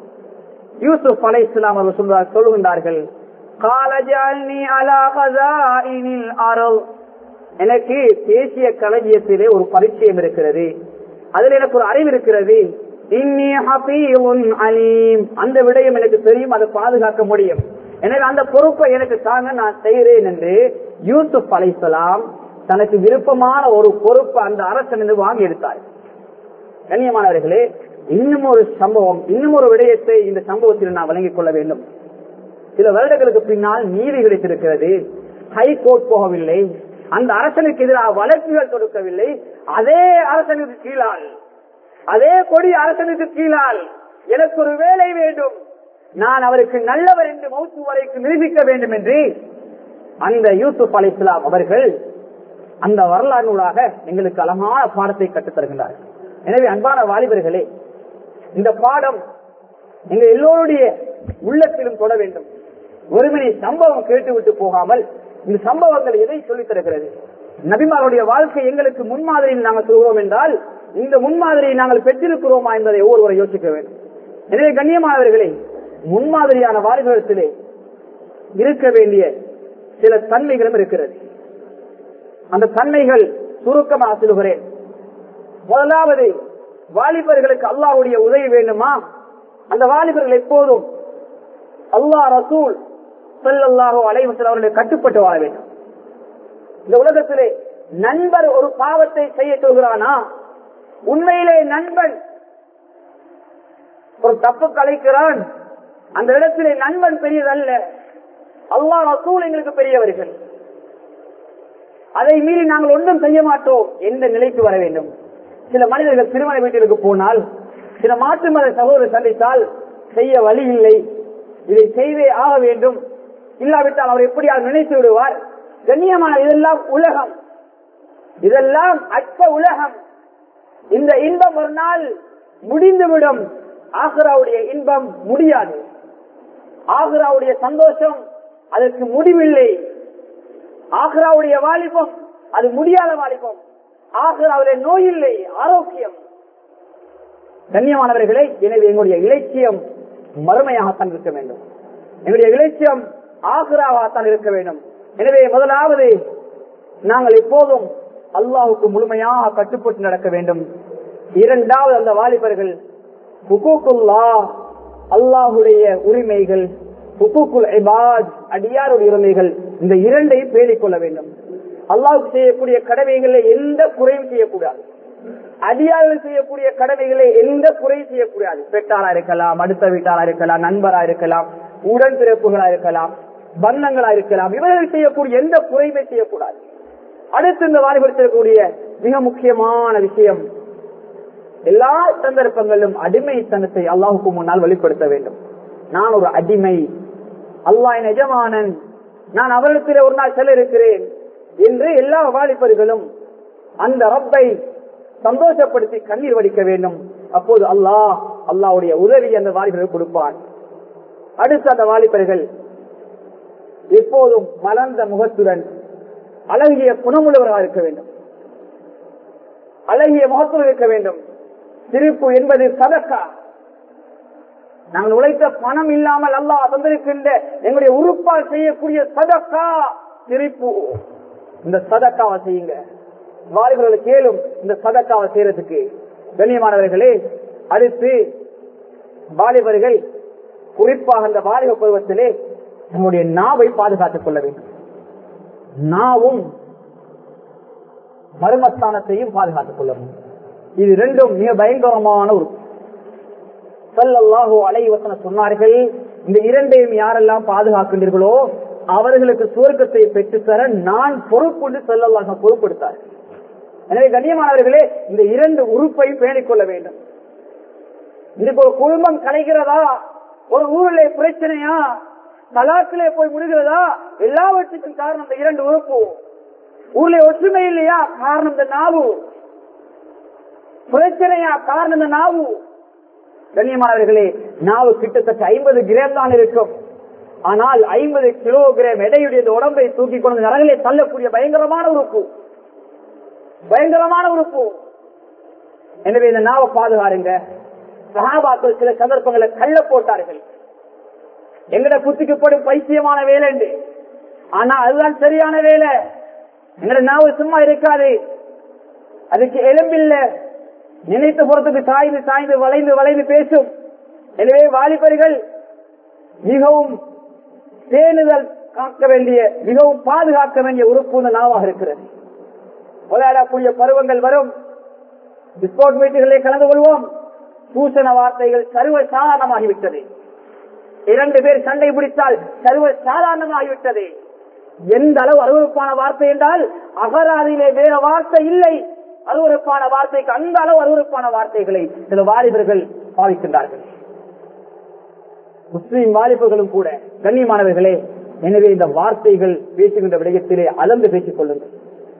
யூசுப் அலை இஸ்லாம் அவர்கள் சொல்றார் சொல்லுகின்றார்கள் "கால ஜஅல்னி அலா கஸாயினில் அருள்." எனக்கு தேசிய களஞ்சியத்திலே ஒரு பரிச்சயம் இருக்கிறது அதில் எனக்கு ஒரு அறிவு இருக்கிறது இன்னி ஹபீஉன் அலீம் அந்த விடயம் எனக்கு தெரியும் அதை பாதுகாக்க முடியும் எனவே அந்த பொறுப்பை எனக்கு தாங்க நான் செய்கிறேன் என்று யூசுப் அலைசலாம் தனக்கு விருப்பமான ஒரு பொறுப்பை அந்த அரசன் வாங்கி எடுத்தார் கண்ணியமானவர்களே இன்னும் ஒரு சம்பவம் இன்னும் ஒரு விடயத்தை இந்த சம்பவத்தில் நான் வழங்கிக் கொள்ள வேண்டும் சில வருடங்களுக்கு பின்னால் நீதி கிடைத்திருக்கிறது ஹைகோர்ட் போகவில்லை அந்த அரசனுக்கு எதிராக வழக்குகள் தொடுக்கவில்லை அதே அரசனுக்கு கீழால் அதே கொடி அரசனுக்கு கீழால் எனக்கு ஒரு வேலை வேண்டும் நான் அவருக்கு நல்லவர் என்று மௌத்து வரைக்கும் நிரூபிக்க வேண்டும் என்று அந்த யூசுப் அலி இஸ்லாம் அவர்கள் அந்த வரலாறுகளாக எங்களுக்கு அழகான பாடத்தை கற்றுத் தருகின்றார்கள் எனவே அன்பான வாலிபர்களே இந்த பாடம் எங்க எல்லோருடைய உள்ளத்திலும் தொட வேண்டும் ஒருமணி சம்பவம் கேட்டுவிட்டு போகாமல் இந்த சம்பவங்கள் எதை சொல்லித் தருகிறது நபிமாருடைய வாழ்க்கை எங்களுக்கு முன்மாதிரியில் நாங்கள் சொல்கிறோம் என்றால் இந்த முன்மாதிரியை நாங்கள் பெற்றிருக்கிறோமா என்பதை ஒவ்வொருவரை யோசிக்க வேண்டும் எனவே கண்ணியமானவர்களே முன்மாதிரியான வாலிபத்திலே இருக்க வேண்டிய சில தன்மைகளும் இருக்கிறது அந்த தன்மைகள் சுருக்கமாக சொல்கிறேன் முதலாவது வாலிபர்களுக்கு அல்லாஹ்வுடைய உதவி வேண்டுமா அந்த வாலிபர்கள் எப்போதும் அல்லாஹ் ரசூல் ஸல்லல்லாஹு அலைஹி வஸல்லம் அவர்களுக்கு கட்டுப்பட்டு வாழ வேண்டும் இந்த உலகத்திலே நண்பர் ஒரு பாவத்தை செய்ய சொல்கிறானா உண்மையிலே நண்பன் ஒரு தப்பு கலைக்கிறான் அந்த இடத்திலே நண்பன் பெரியதல்ல அல்லாஹ் ரசூல் எங்களுக்கு பெரியவர்கள் அதை மீறி நாங்கள் ஒன்றும் செய்ய மாட்டோம் எந்த நிலைக்கு வர வேண்டும் சில மனிதர்கள் திருமண வீட்டிற்கு போனால் சில மாற்று மத சகோதரர் சந்தித்தால் செய்ய வழி இல்லை இதை செய்தே ஆக வேண்டும் இல்லாவிட்டால் அவர் எப்படியாவது நினைத்து விடுவார் கண்ணியமான இதெல்லாம் உலகம் இதெல்லாம் அற்ப உலகம் இந்த இன்பம் ஒரு நாள் முடிந்துவிடும் ஆக்ராவுடைய இன்பம் முடியாது ஆக்ராவுடைய சந்தோஷம் அதற்கு முடிவில்லை ஆக்ராவுடைய வாலிபம் அது முடியாத வாலிபம் ஆக்ராவுடைய நோய் இல்லை ஆரோக்கியம் கண்ணியமானவர்களே எனவே எங்களுடைய இலட்சியம் மறுமையாகத்தான் இருக்க வேண்டும் எங்களுடைய இலட்சியம் ஆக்ராவாகத்தான் இருக்க வேண்டும் எனவே முதலாவது நாங்கள் எப்போதும் அல்லாஹுக்கு முழுமையாக கட்டுப்பட்டு நடக்க வேண்டும் இரண்டாவது அந்த வாலிபர்கள் ஹுகூக்குல்லா அல்லாஹுடைய உரிமைகள் ஹுகூக்குல் இபாத் அடியாருடைய உரிமைகள் இந்த இரண்டையும் பேணிக் கொள்ள வேண்டும் அல்லாஹுக்கு செய்யக்கூடிய கடமைகளை எந்த குறையும் செய்யக்கூடாது அடியார்கள் செய்யக்கூடிய கடமைகளை எந்த குறையும் செய்யக்கூடாது பெற்றாரா இருக்கலாம் அடுத்த வீட்டாரா இருக்கலாம் நண்பரா இருக்கலாம் உடன் பிறப்புகளா இருக்கலாம் பந்தங்களா இருக்கலாம் இவர்கள் செய்யக்கூடிய எந்த குறையுமே செய்யக்கூடாது அடுத்து இந்த வாலிபர் செய்யக்கூடிய மிக முக்கியமான விஷயம் எல்லா சந்தர்ப்பங்களிலும் அடிமைத்தனத்தை அல்லாஹுக்கு முன்னால் வெளிப்படுத்த வேண்டும் நான் ஒரு அடிமை அல்லாஹ் என் எஜமானன் நான் அவரிடத்தில் ஒரு நாள் செல்ல இருக்கிறேன் என்று எல்லா வாலிபர்களும் அந்த ரப்பை சந்தோஷப்படுத்தி கண்ணீர் வடிக்க வேண்டும் அப்போது அல்லாஹ் அல்லாவுடைய உதவி அந்த வாலிபர்கள் கொடுப்பான் அடுத்து அந்த வாலிபர்கள் எப்போதும் மலர்ந்த முகத்துடன் அழகிய குணமுள்ளவராக இருக்க வேண்டும் அழகிய முகத்துடன் இருக்க வேண்டும் சிரிப்பு என்பது சதக்கா நாங்கள் உழைத்த பணம் இல்லாமல் அல்லாஹ் தந்திருக்கின்ற எங்களுடைய உறுப்பால் செய்யக்கூடிய சதக்கா சிரிப்பு இந்த சதக்காவை செய்யுங்க வாலிபர்கள் கேளும் இந்த சதக்காவை செய்யறதுக்கு கண்ணியமானவர்களே அடுத்து வாலிபர்கள் குறிப்பாக அந்த வாலிப பருவத்திலே நம்முடைய நாவை பாதுகாத்துக் கொள்ள வேண்டும் நாவும் மர்மஸ்தானத்தையும் பாதுகாத்துக் கொள்ள வேண்டும் இது ரெண்டும் மிக பயங்கரமான ஒரு சல்லல்லாஹோ அலைவசன சொன்னார்கள் இந்த இரண்டையும் யாரெல்லாம் பாதுகாக்கின்றீர்களோ அவர்களுக்கு சுவர்க்கத்தை பெற்றுத்தர நான் பொறுப்பு செல்லல்லாக பொறுப்படுத்தார் எனவே கண்ணியமானவர்களே இந்த இரண்டு உறுப்பை பேணிக் கொள்ள வேண்டும் இதுக்கு ஒரு குடும்பம் கலைகிறதா ஒரு ஊரிலே பிரச்சனையா தலாக்கிலே போய் முடிகிறதா எல்லாவற்றுக்கும் காரணம் இந்த இரண்டு உறுப்பு ஊர்ல ஒற்றுமை இல்லையா காரணம் இந்த நாவு பிரச்சனையா காரணம் இந்த நாவு கண்ணியமானவர்களே நாவு கிட்டத்தட்ட ஐம்பது கிராம் தான் இருக்கும் ஆனால் ஐம்பது கிலோகிராம் எடையுடைய இந்த உடம்பை தூக்கி கொண்டு நரகளை தள்ளக்கூடிய பயங்கரமான உறுப்பு பயங்கரமான உறுப்பு எனவே இந்த நாவை பாதுகாருங்க சகாபாக்கள் சில சந்தர்ப்பங்களை கள்ள போட்டார்கள் எங்கட புத்திக்கு படும் பைத்தியமான வேலை என்று ஆனா அதுதான் சரியான வேலை எங்கட நாவு சும்மா இருக்காது அதுக்கு எலும்பில்ல நினைத்த புறத்துக்கு சாய்ந்து சாய்ந்து வளைந்து வளைந்து பேசும் எனவே வாலிபர்கள் மிகவும் பேணுதல் காக்க வேண்டிய மிகவும் பாதுகாக்க வேண்டிய உறுப்பு இந்த நாவாக இருக்கிறது விளையாடக்கூடிய பருவங்கள் வரும் டிஸ்போர்ட் மீட்டுகளை கலந்து கொள்வோம் சூசன வார்த்தைகள் சர்வ சாதாரணமாகிவிட்டது இரண்டு பேர் சண்டை பிடித்தால் சர்வ சாதாரணமாகிவிட்டது எந்த அளவு அருவறுப்பான வார்த்தை என்றால் அகராதியிலே வேற வார்த்தை இல்லை அருவறுப்பான வார்த்தைக்கு அந்த அளவு அருவறுப்பான வார்த்தைகளை சில வாலிபர்கள் பாவிக்கின்றார்கள் முஸ்லிம் வாலிபர்களும் கூட கண்ணியமானவர்களே எனவே இந்த வார்த்தைகள் பேசுகின்ற விடயத்திலே அளந்து பேசிக் கொள்ளுங்கள்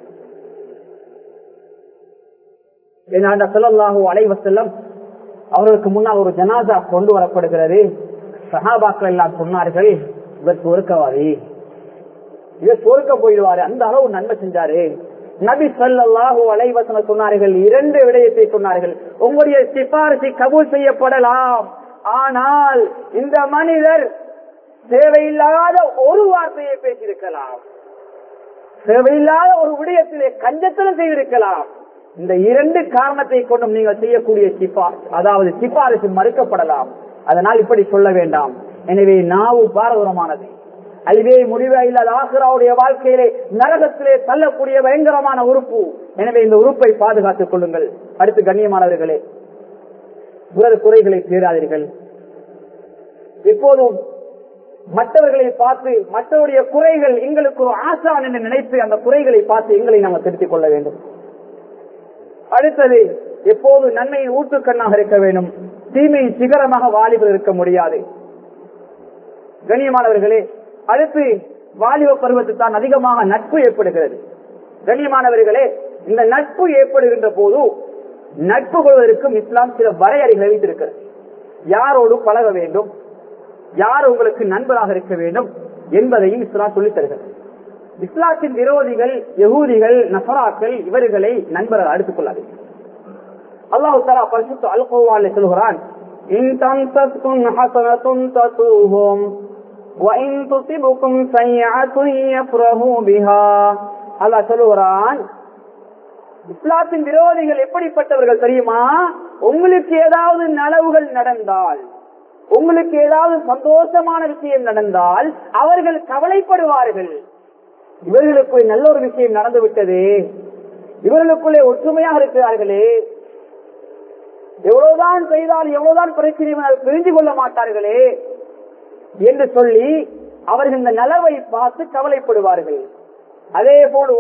சொல்லலாகோ அலைவசல்லம் அவர்களுக்கு முன்னால் ஒரு ஜனாதா கொண்டு வரப்படுகிறது சஹாபாக்கள் எல்லாம் சொன்னார்கள் இவர் சொருக்கவாதி இவர் சொருக்க போயிடுவாரு அந்த அளவு நன்மை செஞ்சாரு நபி சொல்லல்லாஹோ அலைவசன சொன்னார்கள் இரண்டு விடயத்தை சொன்னார்கள் உங்களுடைய சிபாரிசை கபூல் செய்யப்படலாம் ஆனால் இந்த மனிதர் தேவையில்லாத ஒரு வார்த்தையை பேசியிருக்கலாம் தேவையில்லாத ஒரு விடயத்திலே கஞ்சத்திலும் செய்திருக்கலாம் இந்த இரண்டு காரணத்தை கொண்டும் நீங்கள் செய்யக்கூடிய சிபார் அதாவது சிபாரிசு மறுக்கப்படலாம் அதனால் இப்படி சொல்ல வேண்டாம் எனவே நாவு பாரதூரமானது அதுவே முடிவே இல்லாத ஆசிராவுடைய வாழ்க்கையிலே நரகத்திலே தள்ளக்கூடிய பயங்கரமான உறுப்பு எனவே இந்த உறுப்பை பாதுகாத்துக் கொள்ளுங்கள் அடுத்து கண்ணியமானவர்களே பிறர் குறைகளை தேடாதீர்கள் எப்போதும் மற்றவர்களை பார்த்து மற்றவருடைய குறைகள் எங்களுக்கு ஒரு ஆசான் என்று நினைத்து அந்த குறைகளை பார்த்து எங்களை நாங்கள் திருத்திக் கொள்ள வேண்டும் அடுத்தது எப்போது நன்மையின் ஊற்றுக்கண்ணாக இருக்க வேண்டும் தீமையின் சிகரமாக வாலிபர் இருக்க முடியாது கண்ணியமானவர்களே அடுத்து வாலிப பருவத்தில் தான் அதிகமாக நட்பு ஏற்படுகிறது கண்ணியமானவர்களே இந்த நட்பு ஏற்படுகின்ற போது நட்பு கொள்வதற்கும் இஸ்லாம் சில வரையறைகளை வைத்திருக்கிறது யாரோடு பழக வேண்டும் யார் உங்களுக்கு நண்பராக இருக்க வேண்டும் என்பதையும் இஸ்லாம் சொல்லித் தருகிறது இஸ்லாத்தின் விரோதிகள் யகூதிகள் நசராக்கள் இவர்களை நண்பர்கள் அடுத்துக் கொள்ளாதீர்கள் அல்லாஹு தலா பரிசுத்த அல்கோவால சொல்கிறான் إن تمسسكم حسنة تسوهم وإن تصبكم سيئة يفرحوا بها அல்லாஹ் சொல்லுகிறான் இஸ்லாத்தின் விரோதிகள் எப்படிப்பட்டவர்கள் தெரியுமா உங்களுக்கு ஏதாவது நலவுகள் நடந்தால் உங்களுக்கு ஏதாவது சந்தோஷமான விஷயம் நடந்தால் அவர்கள் கவலைப்படுவார்கள் இவர்களுக்குள்ளே நல்ல ஒரு விஷயம் நடந்து விட்டது இவர்களுக்குள்ளே ஒற்றுமையாக இருக்கிறார்களே எவ்வளவுதான் செய்தால் எவ்வளவுதான் பிரச்சனை பிரிஞ்சு கொள்ள மாட்டார்களே என்று சொல்லி அவர்கள் இந்த நலவை பார்த்து கவலைப்படுவார்கள் அதே போல்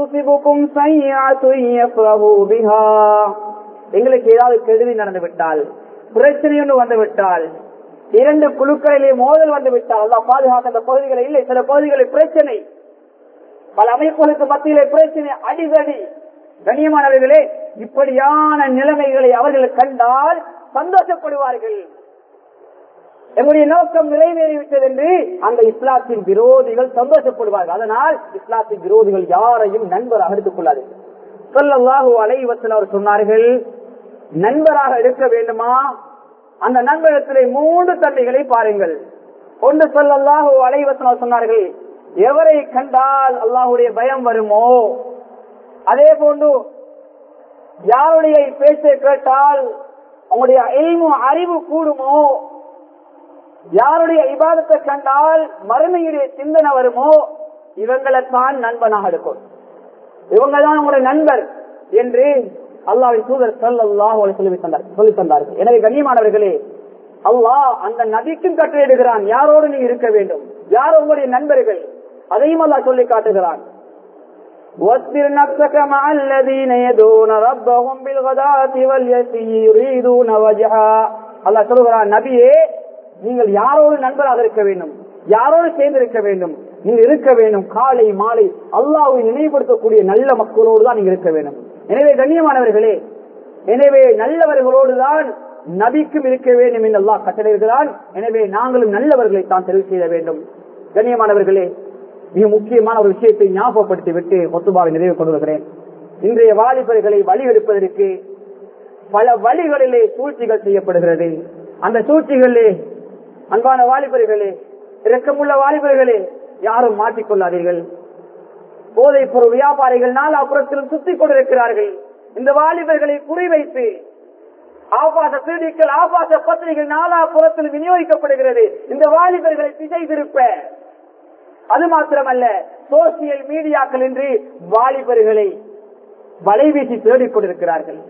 எங்களுக்கு ஏதாவது கெடுதி நடந்து விட்டால் பிரச்சனை ஒன்று வந்து விட்டால் இரண்டு குழுக்களிலே மோதல் வந்து விட்டால் அதான் பாதுகாக்க அந்த பகுதிகளை இல்லை சில பகுதிகளில் பிரச்சனை பல அமைப்புகளுக்கு மத்தியிலே பிரச்சனை அடிதடி கண்ணியமானவர்களே இப்படியான நிலைமைகளை அவர்கள் கண்டால் சந்தோஷப்படுவார்கள் எங்களுடைய நோக்கம் நிறைவேறிவிட்டது என்று அந்த இஸ்லாத்தின் விரோதிகள் சந்தோஷப்படுவார்கள் அதனால் இஸ்லாத்தின் விரோதிகள் யாரையும் நண்பராக எடுத்துக் கொள்ளாதீர்கள் சொல்லல்லாஹு அலைவசல் அவர் சொன்னார்கள் நண்பராக எடுக்க வேண்டுமா அந்த நண்பகத்திலே மூன்று தன்மைகளை பாருங்கள் ஒன்று சொல்லல்லாஹு அலைவசல் அவர் சொன்னார்கள் எவரை கண்டால் அல்லாஹுடைய பயம் வருமோ அதே போன்று யாருடைய பேச்சை கேட்டால் உங்களுடைய எல்மு அறிவு கூடுமோ யாருடைய இபாதத்தை கண்டால் மறுமையுடைய சிந்தனை வருமோ இவங்களைத்தான் நண்பனாக எடுக்கும் இவங்க தான் உங்களுடைய நண்பர் என்று அல்லாவின் தூதர் சல்லாஹ் சொல்லி தந்தார் சொல்லி தந்தார்கள் எனவே கண்ணியமானவர்களே அல்லாஹ் அந்த நபிக்கும் கட்டளையிடுகிறான் யாரோடு நீ இருக்க வேண்டும் யார் உங்களுடைய நண்பர்கள் அதையும் அல்லாஹ் சொல்லி காட்டுகிறான் واصبر نفسك مع الذين يدعون ربهم بالغداة واليسي يريدون وجها அல்லாஹ் சொல்கிறான் நபியே நீங்கள் யாரோடு நண்பராக இருக்க வேண்டும் யாரோடு சேர்ந்து இருக்க வேண்டும் நீங்க இருக்க வேண்டும் காலை மாலை அல்லாவை நினைவுபடுத்தக்கூடிய நல்ல மக்களோடு தான் நீங்க இருக்க வேண்டும் எனவே கண்ணியமானவர்களே எனவே நல்லவர்களோடு தான் நபிக்கும் இருக்க வேண்டும் என்று அல்லாஹ் கட்டளைகிறான் எனவே நாங்களும் நல்லவர்களை தான் தெரிவு செய்ய வேண்டும் கண்ணியமானவர்களே மிக முக்கியமான ஒரு விஷயத்தை ஞாபகப்படுத்தி விட்டு கொத்துபாவை நிறைவு கொண்டு வருகிறேன் இன்றைய வாலிபர்களை வழியெடுப்பதற்கு பல வழிகளிலே சூழ்ச்சிகள் செய்யப்படுகிறது அந்த சூழ்ச்சிகளிலே அன்பான வாலிபர்களே இரக்கமுள்ள வாலிபர்களே யாரும் மாற்றிக்கொள்ளாதீர்கள் போதைப் பொருள் வியாபாரிகள் நாலாபுரத்திலும் சுத்திக் கொண்டிருக்கிறார்கள் இந்த வாலிபர்களை குறிவைத்து ஆபாச திருடிகள் ஆபாச பத்திரிகைகள் நாலாபுரத்தில் விநியோகிக்கப்படுகிறது இந்த வாலிபர்களை திசை திருப்ப அது மாத்திரமல்ல சோசியல் மீடியாக்கள் என்று வாலிபர்களை வலைவீசி தேடிக் கொண்டிருக்கிறார்கள்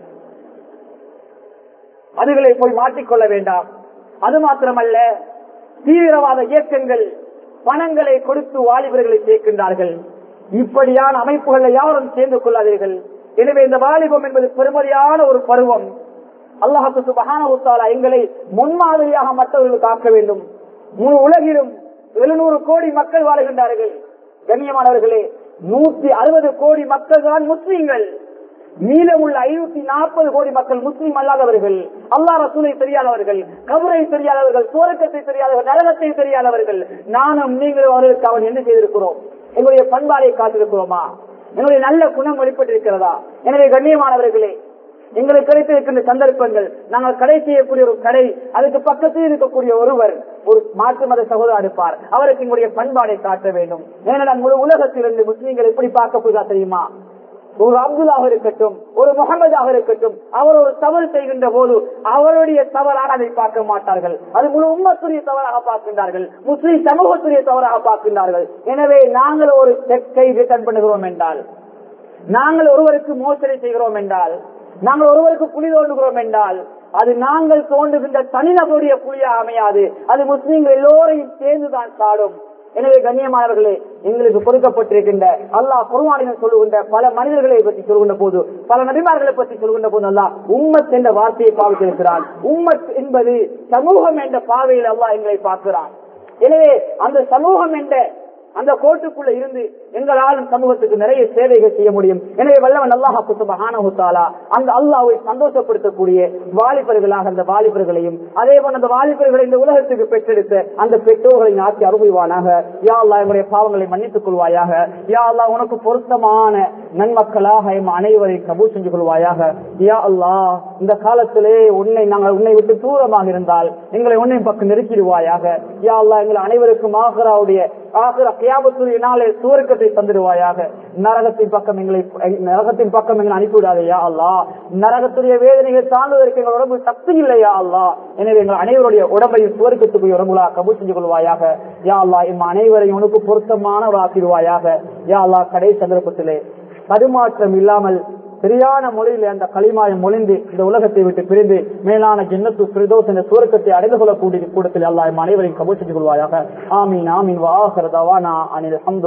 அதுகளை போய் மாற்றிக்கொள்ள வேண்டாம் அது மாத்திரமல்ல தீவிரவாத இயக்கங்கள் பணங்களை கொடுத்து வாலிபர்களை சேர்க்கின்றார்கள் இப்படியான அமைப்புகளை யாரும் சேர்ந்து கொள்ளாதீர்கள் எனவே இந்த வாலிபம் என்பது பெருமதியான ஒரு பருவம் அல்லாஹு சுபகான எங்களை முன்மாதிரியாக மற்றவர்களுக்கு ஆக்க வேண்டும் முழு உலகிலும் எழுநூறு கோடி மக்கள் வாழுகின்றார்கள் கண்ணியமானவர்களே நூத்தி அறுபது கோடி மக்கள் தான் முஸ்லீம்கள் மீதமுள்ள ஐநூத்தி நாற்பது கோடி மக்கள் முஸ்லீம் அல்லாதவர்கள் அல்லா ரசூலை தெரியாதவர்கள் கபரை தெரியாதவர்கள் சுவரக்கத்தை தெரியாதவர்கள் நரகத்தை தெரியாதவர்கள் நானும் நீங்களும் அவர்களுக்கு அவன் என்ன செய்திருக்கிறோம் எங்களுடைய பண்பாடை காத்திருக்கிறோமா எங்களுடைய நல்ல குணம் வெளிப்பட்டிருக்கிறதா எனவே கண்ணியமானவர்களே எங்களுக்கு கிடைத்திருக்கின்ற சந்தர்ப்பங்கள் நாங்கள் கடை செய்யக்கூடிய ஒரு கடை அதுக்கு பக்கத்தில் இருக்கக்கூடிய ஒருவர் ஒரு மாற்று மத சகோதரர் இருப்பார் அவருக்கு எங்களுடைய பண்பாடை காட்ட வேண்டும் ஏன்னா முழு உலகத்திலிருந்து முஸ்லீம்கள் எப்படி பார்க்க போதா தெரியுமா ஒரு அப்துல்லாக இருக்கட்டும் ஒரு முகமதாக இருக்கட்டும் அவர் ஒரு தவறு செய்கின்ற போது அவருடைய தவறாக அதை பார்க்க மாட்டார்கள் அது முழு உம்மத்துடைய தவறாக பார்க்கின்றார்கள் முஸ்லிம் சமூகத்துடைய தவறாக பார்க்கின்றார்கள் எனவே நாங்கள் ஒரு செக்கை ரிட்டர்ன் பண்ணுகிறோம் என்றால் நாங்கள் ஒருவருக்கு மோசடி செய்கிறோம் என்றால் நாங்கள் ஒருவருக்கு புலி தோண்டுகிறோம் என்றால் அது நாங்கள் தோண்டுகின்ற தனிநபருடைய புலியா அமையாது அது முஸ்லீம்கள் எல்லோரையும் சேர்ந்துதான் சாடும் எனவே கண்ணியமானவர்களே எங்களுக்கு கொடுக்கப்பட்டிருக்கின்ற அல்லாஹ் குருவானிகள் சொல்லுகின்ற பல மனிதர்களை பற்றி சொல்கின்ற போது பல நபிமார்களை பற்றி சொல்கின்ற போது அல்லாஹ் உம்மத் என்ற வார்த்தையை பாவித்திருக்கிறான் உம்மத் என்பது சமூகம் என்ற பாதையில் அல்லாஹ் எங்களை பார்க்கிறான் எனவே அந்த சமூகம் என்ற அந்த கோட்டுக்குள்ள இருந்து எங்களால் சமூகத்துக்கு நிறைய சேவைகள் செய்ய முடியும் எனவே வல்லவன் அல்லாஹா குத்துபகானா அந்த அல்லாவை சந்தோஷப்படுத்தக்கூடிய வாலிபர்களாக அந்த வாலிபர்களையும் அதே போல அந்த வாலிபர்களை இந்த உலகத்துக்கு பெற்றெடுத்த அந்த பெற்றோர்களை நாட்டி அருள்வானாக யா அல்லா எங்களுடைய பாவங்களை மன்னித்துக் கொள்வாயாக யா அல்லா உனக்கு பொருத்தமான நன்மக்களாக எம் அனைவரையும் கபூல் செஞ்சு கொள்வாயாக யா அல்லா இந்த காலத்திலே உன்னை நாங்கள் உன்னை விட்டு தூரமாக இருந்தால் எங்களை உன்னை பக்கம் நெருக்கிடுவாயாக யா அல்லா எங்கள் அனைவருக்கும் ஆகராவுடைய ஆகிற கியாபத்துடைய நாளே சுவர்க்கத்தை தந்துடுவாயாக நரகத்தின் பக்கம் எங்களை நரகத்தின் பக்கம் எங்களை அனுப்பிவிடாதையா அல்லா நரகத்துடைய வேதனைகள் தாண்டுவதற்கு எங்கள் உடம்பு சக்தி இல்லையா அல்லா எனவே எங்கள் அனைவருடைய உடம்பையும் சுவர்க்கத்துக்கு உடம்புலா கபூல் செஞ்சு கொள்வாயாக யா அல்லா இம் அனைவரையும் உனக்கு பொருத்தமானவராக்கிடுவாயாக யா அல்லா கடை சந்தர்ப்பத்திலே தடுமாற்றம் இல்லாமல் சரியான மொழியில அந்த களிமாயம் மொழிந்து இந்த உலகத்தை விட்டு பிரிந்து மேலான ஜென்னத்து பிரதோஸ் என்ற சூரக்கத்தை அடைந்து கொள்ளக்கூடிய கூடத்தில் அல்லாஹ் அனைவரையும் கபூல் செஞ்சு கொள்வாயாக ஆமீன் ஆமீன் வாஹர் தவானா அனில்